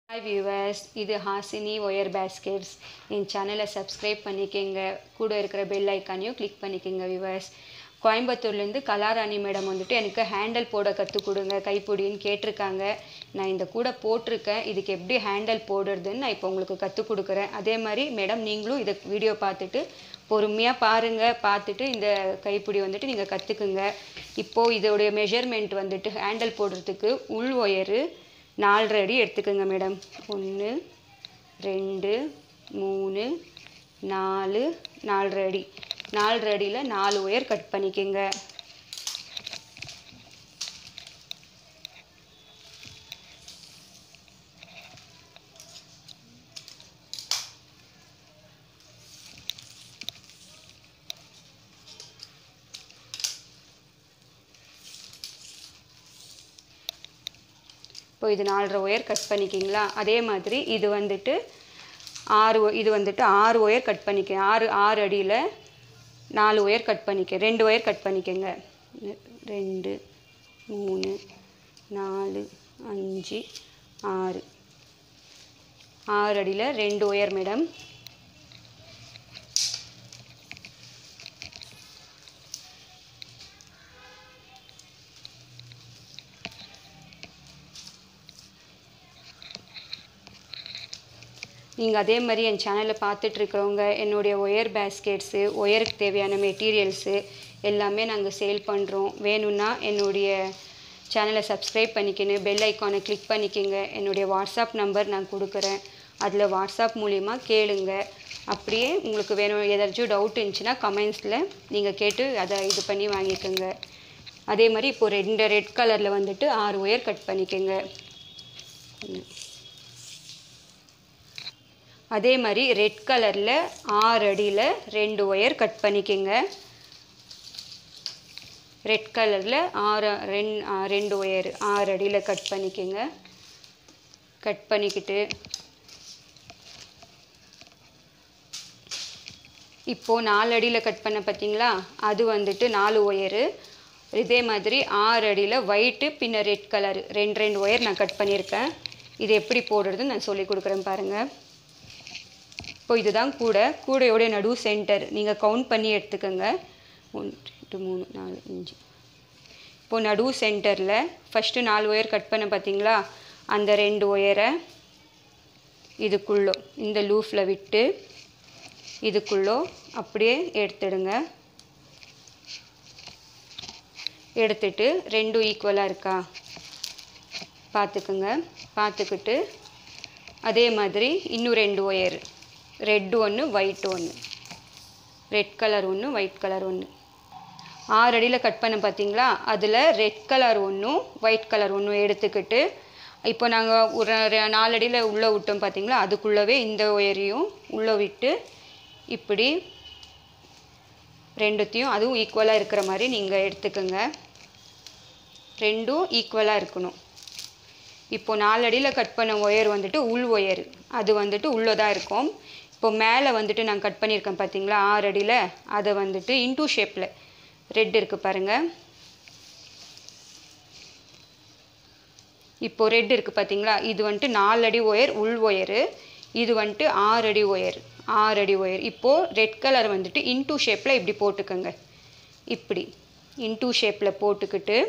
hi viewers இது Hasini wire baskets என் சேனலை subscribe பண்ணிக்கங்க கூட இருக்கிற பெல் ஐக்கானையும் கிளிக் பண்ணிக்கங்க வியூவர்ஸ் கோயம்புத்தூர்லேருந்து கலாராணி மேடம் வந்துட்டு எனக்கு ஹேண்டில் போட கற்றுக் கொடுங்க கைப்பிடின்னு கேட்டிருக்காங்க நான் இந்த கூட போட்டிருக்கேன் இதுக்கு எப்படி ஹேண்டில் போடுறதுன்னு நான் இப்போ உங்களுக்கு கற்றுக் கொடுக்குறேன் அதே மாதிரி மேடம் நீங்களும் இதை வீடியோ பார்த்துட்டு பொறுமையாக பாருங்கள் பார்த்துட்டு இந்த கைப்பிடி வந்துட்டு நீங்கள் கற்றுக்குங்க இப்போது இதோடைய மெஷர்மெண்ட் வந்துட்டு ஹேண்டில் போடுறதுக்கு உள் ஒயரு நாலரை அடி எடுத்துக்கோங்க மேடம் ஒன்று ரெண்டு மூணு நாலு நாலரை அடி நாலரை அடியில் நாலு ஒயர் கட் பண்ணிக்கோங்க இப்போ இது நாலரை ஒயர் கட் பண்ணிக்கிங்களா அதே மாதிரி இது வந்துட்டு ஆறு ஒ- இது வந்துட்டு ஆறு ஒயர் கட் பண்ணிக்க ஆறு ஆறு அடியில் நாலு ஒயர் கட் பண்ணிக்க ரெண்டு ஒயர் கட் பண்ணிக்கங்க ரெண்டு மூணு நாலு அஞ்சு ஆறு ஆறு அடியில் ரெண்டு ஒயர் மேடம் நீங்கள் அதே மாதிரி என் சேனலை பார்த்துட்டு இருக்கிறவங்க என்னுடைய ஒயர் பேஸ்கெட்ஸு ஒயருக்கு தேவையான மெட்டீரியல்ஸு எல்லாமே நாங்கள் சேல் பண்ணுறோம் வேணும்னா என்னுடைய சேனலை சப்ஸ்கிரைப் பண்ணிக்கின்னு பெல் ஐக்கானை கிளிக் பண்ணிக்கோங்க என்னுடைய வாட்ஸ்அப் நம்பர் நான் கொடுக்குறேன் அதில் வாட்ஸ்அப் மூலிமா கேளுங்க அப்படியே உங்களுக்கு வேணும் ஏதாச்சும் டவுட் இருந்துச்சுன்னா கமெண்ட்ஸில் நீங்கள் கேட்டு அதை இது பண்ணி வாங்கிக்கோங்க அதே மாதிரி இப்போ ரெண்டு ரெட் கலரில் வந்துட்டு ஆறு ஒயர் கட் பண்ணிக்கோங்க அதே மாதிரி ரெட் கலரில் ஆறு அடியில் ரெண்டு ஒயர் கட் பண்ணிக்கோங்க ரெட் கலரில் ஆறு ரெண் ஆ, ரெண்டு ஒயர் ஆறு அடியில் கட் பண்ணிக்கோங்க கட் பண்ணிக்கிட்டு இப்போது நாலு அடியில் கட் பண்ண பார்த்தீங்களா அது வந்துட்டு நாலு ஒயரு இதே மாதிரி ஆறு அடியில் ஒயிட்டு பின்ன ரெட் கலர் ரெண்டு ரெண்டு ஒயர் நான் கட் பண்ணியிருக்கேன் இது எப்படி போடுறதுன்னு நான் சொல்லி கொடுக்குறேன் பாருங்கள் இப்போ இதுதான் கூடை கூடையோட நடு சென்டர் நீங்கள் கவுண்ட் பண்ணி எடுத்துக்கோங்க ஒன்று ரெண்டு மூணு நாலு அஞ்சு இப்போது நடு சென்டரில் ஃபஸ்ட்டு நாலு ஒயர் கட் பண்ண பார்த்தீங்களா அந்த ரெண்டு ஒயரை இதுக்குள்ளோ இந்த லூஃபில் விட்டு இதுக்குள்ளோ அப்படியே எடுத்துடுங்க எடுத்துட்டு ரெண்டும் ஈக்குவலாக இருக்கா பார்த்துக்குங்க பார்த்துக்கிட்டு அதே மாதிரி இன்னும் ரெண்டு ஒயர் ரெட்டு ஒன்று ஒயிட் ஒன்று ரெட் கலர் ஒன்று ஒயிட் கலர் ஒன்று ஆறு அடியில் கட் பண்ண பார்த்தீங்களா அதில் ரெட் கலர் ஒன்றும் ஒயிட் கலர் ஒன்றும் எடுத்துக்கிட்டு இப்போ நாங்கள் ஒரு ரெ- நாலு அடியில் உள்ளே விட்டோம் பார்த்தீங்களா அதுக்குள்ளவே இந்த ஒயரையும் உள்ளே விட்டு இப்படி ரெண்டுத்தையும் அதுவும் ஈக்குவலாக இருக்கிற மாதிரி நீங்கள் எடுத்துக்கோங்க ரெண்டும் ஈக்குவலாக இருக்கணும் இப்போ நாலு அடியில் கட் பண்ண ஒயர் வந்துட்டு உள் ஒயர் அது வந்துட்டு உள்ளே தான் இருக்கும் இப்போ மேலே வந்துட்டு நான் கட் பண்ணியிருக்கேன் பார்த்தீங்களா ஆறு அடியில் அதை வந்துட்டு இன்டூ ஷேப்பில் ரெட் இருக்குது பாருங்கள் இப்போ ரெட் இருக்குது பார்த்தீங்களா இது வந்துட்டு நாலு அடி ஒயர் உள் ஒயரு இது வந்துட்டு ஆறு அடி ஒயர் ஆறு அடி ஒயர் இப்போது ரெட் கலர் வந்துட்டு இன்டூ ஷேப்பில் இப்படி போட்டுக்கோங்க இப்படி இன்டூ ஷேப்பில் போட்டுக்கிட்டு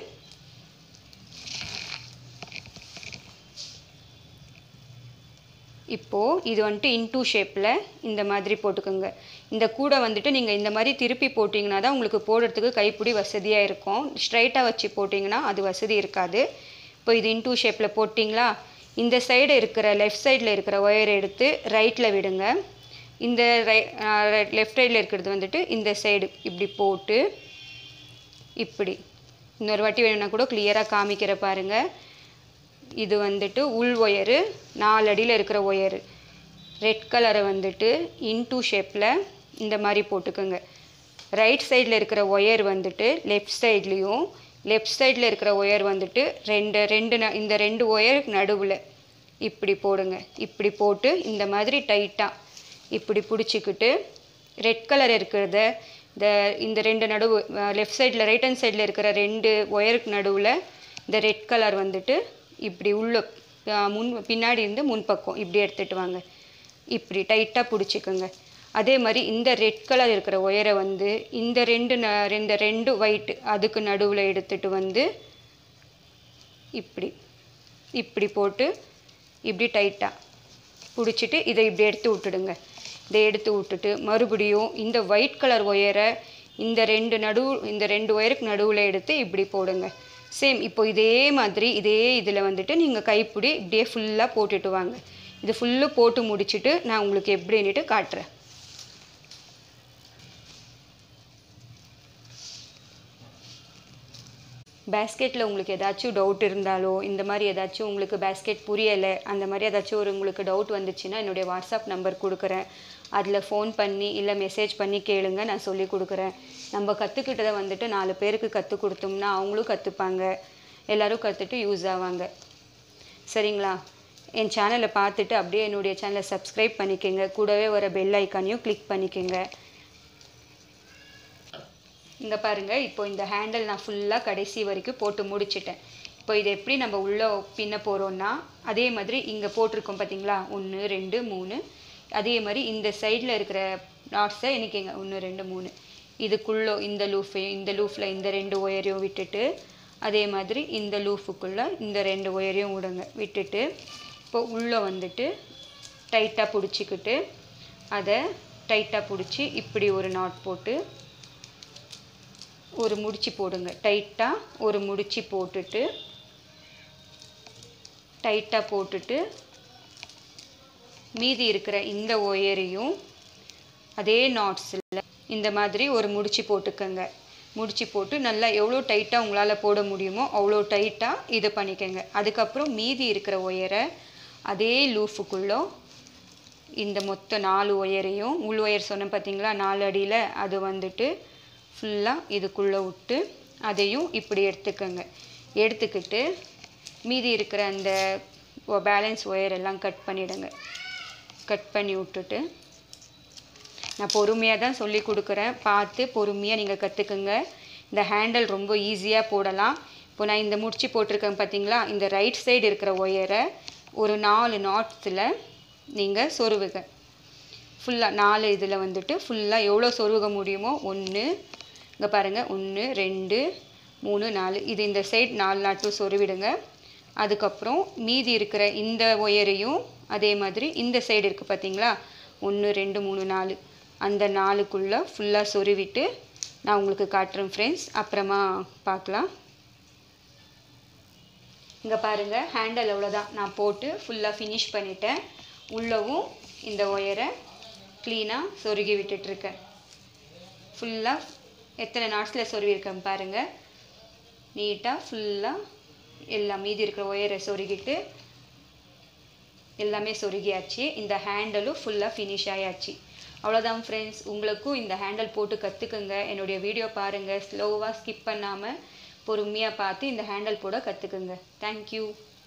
இப்போது இது வந்துட்டு இன்டூ ஷேப்பில் இந்த மாதிரி போட்டுக்கோங்க இந்த கூடை வந்துட்டு நீங்கள் இந்த மாதிரி திருப்பி போட்டிங்கன்னா தான் உங்களுக்கு போடுறதுக்கு கைப்பிடி வசதியாக இருக்கும் ஸ்ட்ரைட்டாக வச்சு போட்டிங்கன்னா அது வசதி இருக்காது இப்போ இது இன்டூ ஷேப்பில் போட்டிங்களா இந்த சைடு இருக்கிற லெஃப்ட் சைடில் இருக்கிற ஒயர் எடுத்து ரைட்டில் விடுங்க இந்த ரை லெஃப்ட் சைடில் இருக்கிறது வந்துட்டு இந்த சைடு இப்படி போட்டு இப்படி இன்னொரு வாட்டி வேணும்னா கூட கிளியராக காமிக்கிற பாருங்கள் இது வந்துட்டு உள் ஒயரு நாலு அடியில் இருக்கிற ஒயரு ரெட் கலரை வந்துட்டு இன்டூ ஷேப்பில் இந்த மாதிரி போட்டுக்கோங்க ரைட் சைடில் இருக்கிற ஒயர் வந்துட்டு லெஃப்ட் சைட்லேயும் லெஃப்ட் சைடில் இருக்கிற ஒயர் வந்துட்டு ரெண்டு ரெண்டு ந- இந்த ரெண்டு ஒயர் நடுவில் இப்படி போடுங்க இப்படி போட்டு இந்த மாதிரி டைட்டாக இப்படி பிடிச்சிக்கிட்டு ரெட் கலர் இருக்கிறத இந்த இந்த ரெண்டு நடுவு லெஃப்ட் சைடில் ரைட் ஹேண்ட் சைடில் இருக்கிற ரெண்டு ஒயருக்கு நடுவில் இந்த ரெட் கலர் வந்துட்டு இப்படி உள்ள அஹ், முன் பின்னாடி இருந்து முன்பக்கம் இப்படி எடுத்துகிட்டு வாங்க இப்படி டைட்டாக பிடிச்சிக்கோங்க அதே மாதிரி இந்த ரெட் கலர் இருக்கிற ஒயரை வந்து இந்த ரெண்டு ந இந்த ரெண்டு ஒயிட் அதுக்கு நடுவில் எடுத்துட்டு வந்து இப்படி இப்படி போட்டு இப்படி டைட்டாக பிடிச்சிட்டு இதை இப்படி எடுத்து விட்டுடுங்க இதை எடுத்து விட்டுட்டு மறுபடியும் இந்த ஒயிட் கலர் ஒயரை இந்த ரெண்டு நடு இந்த ரெண்டு ஒயருக்கு நடுவில் எடுத்து இப்படி போடுங்க சேம் இப்போ இதே மாதிரி இதே இதில் வந்துட்டு நீங்கள் கைப்பிடி இப்படியே ஃபுல்லாக போட்டுட்டு வாங்க இது ஃபுல்லு போட்டு முடிச்சுட்டு நான் உங்களுக்கு எப்படின்னுட்டு காட்டுறேன் பேஸ்கெட்டில் உங்களுக்கு ஏதாச்சும் டவுட் இருந்தாலோ இந்த மாதிரி ஏதாச்சும் உங்களுக்கு பேஸ்கெட் புரியலை அந்த மாதிரி ஏதாச்சும் ஒரு உங்களுக்கு டவுட் வந்துச்சுன்னா என்னுடைய வாட்ஸ்அப் நம்பர் கொடுக்குறேன் அதில் ஃபோன் பண்ணி இல்லை மெசேஜ் பண்ணி கேளுங்க நான் சொல்லி கொடுக்குறேன் நம்ம கற்றுக்கிட்டதை வந்துட்டு நாலு பேருக்கு கற்றுக் கொடுத்தோம்னா அவங்களும் கற்றுப்பாங்க எல்லோரும் கற்றுட்டு யூஸ் ஆவாங்க சரிங்களா என் சேனலை பார்த்துட்டு அப்படியே என்னுடைய சேனலை சப்ஸ்கிரைப் பண்ணிக்கோங்க கூடவே வர பெல் ஐக்கானையும் கிளிக் பண்ணிக்கோங்க இங்கே பாருங்க இப்போ இந்த ஹேண்டில் நான் ஃபுல்லாக கடைசி வரைக்கும் போட்டு முடிச்சிட்டேன் இப்போ இதை எப்படி நம்ம உள்ளே பின்ன போகிறோம்னா அதே மாதிரி இங்கே போட்டிருக்கோம் பார்த்தீங்களா ஒன்று ரெண்டு மூணு அதே மாதிரி இந்த சைடில் இருக்கிற நாட்ஸை எனக்குங்க ஒன்று ரெண்டு மூணு இதுக்குள்ளே இந்த லூஃபையும் இந்த லூஃபில் இந்த ரெண்டு ஒயரையும் விட்டுட்டு அதே மாதிரி இந்த லூஃபுக்குள்ளே இந்த ரெண்டு ஒயரையும் விடுங்க விட்டுட்டு இப்போ உள்ளே வந்துட்டு டைட்டாக பிடிச்சிக்கிட்டு அதை டைட்டாக பிடிச்சி இப்படி ஒரு நாட் போட்டு ஒரு முடிச்சு போடுங்க டைட்டாக ஒரு முடிச்சு போட்டுட்டு டைட்டாக போட்டுட்டு மீதி இருக்கிற இந்த ஒயரையும் அதே நாட்ஸில் இந்த மாதிரி ஒரு முடிச்சு போட்டுக்கோங்க முடிச்சு போட்டு நல்லா எவ்வளோ டைட்டாக உங்களால் போட முடியுமோ அவ்வளோ டைட்டாக இது பண்ணிக்கோங்க அதுக்கப்புறம் மீதி இருக்கிற ஒயரை அதே லூஃபுக்குள்ளே இந்த மொத்த நாலு ஒயரையும் உள் ஒயர் சொன்னேன் பார்த்தீங்களா நாலு அடியில் அது வந்துட்டு ஃபுல்லாக இதுக்குள்ளே விட்டு அதையும் இப்படி எடுத்துக்கோங்க எடுத்துக்கிட்டு மீதி இருக்கிற அந்த பேலன்ஸ் ஒயர் எல்லாம் கட் பண்ணிவிடுங்க கட் பண்ணி விட்டுட்டு நான் பொறுமையாக தான் சொல்லி கொடுக்குறேன் பார்த்து பொறுமையாக நீங்கள் கற்றுக்குங்க இந்த ஹேண்டில் ரொம்ப ஈஸியாக போடலாம் இப்போ நான் இந்த முடிச்சு போட்டிருக்கேன் பார்த்தீங்களா இந்த ரைட் சைடு இருக்கிற ஒயரை ஒரு நாலு நாட்ஸில் நீங்கள் சொருவுங்க ஃபுல்லாக நாலு இதில் வந்துட்டு ஃபுல்லாக எவ்வளோ சொருக முடியுமோ ஒன்று இங்கே பாருங்கள் ஒன்று ரெண்டு மூணு நாலு இது இந்த சைடு நாலு நாட்டும் சொருவிடுங்க அதுக்கப்புறம் மீதி இருக்கிற இந்த ஒயரையும் அதே மாதிரி இந்த சைடு இருக்குது பார்த்தீங்களா ஒன்று ரெண்டு மூணு நாலு அந்த நாலுக்குள்ளே ஃபுல்லாக சொருவிட்டு நான் உங்களுக்கு காட்டுறேன் ஃப்ரெண்ட்ஸ் அப்புறமா பார்க்கலாம் இங்கே பாருங்கள் ஹேண்டல் அவ்வளோதான் நான் போட்டு ஃபுல்லாக ஃபினிஷ் பண்ணிட்டேன் உள்ளவும் இந்த ஒயரை க்ளீனாக சொருகி விட்டுட்ருக்கேன் ஃபுல்லாக எத்தனை நாட்ஸில் சொருவிருக்கேன் பாருங்கள் நீட்டாக ஃபுல்லாக எல்லாம் மீதி இருக்கிற ஒயரை சொருகிட்டு எல்லாமே சொருகியாச்சு இந்த ஹேண்டலும் ஃபுல்லாக ஃபினிஷ் ஆயாச்சு அவ்வளோதான் ஃப்ரெண்ட்ஸ் உங்களுக்கும் இந்த ஹேண்டில் போட்டு கற்றுக்குங்க என்னுடைய வீடியோ பாருங்கள் ஸ்லோவாக ஸ்கிப் பண்ணாமல் பொறுமையாக பார்த்து இந்த ஹேண்டில் போட கற்றுக்குங்க தேங்க்யூ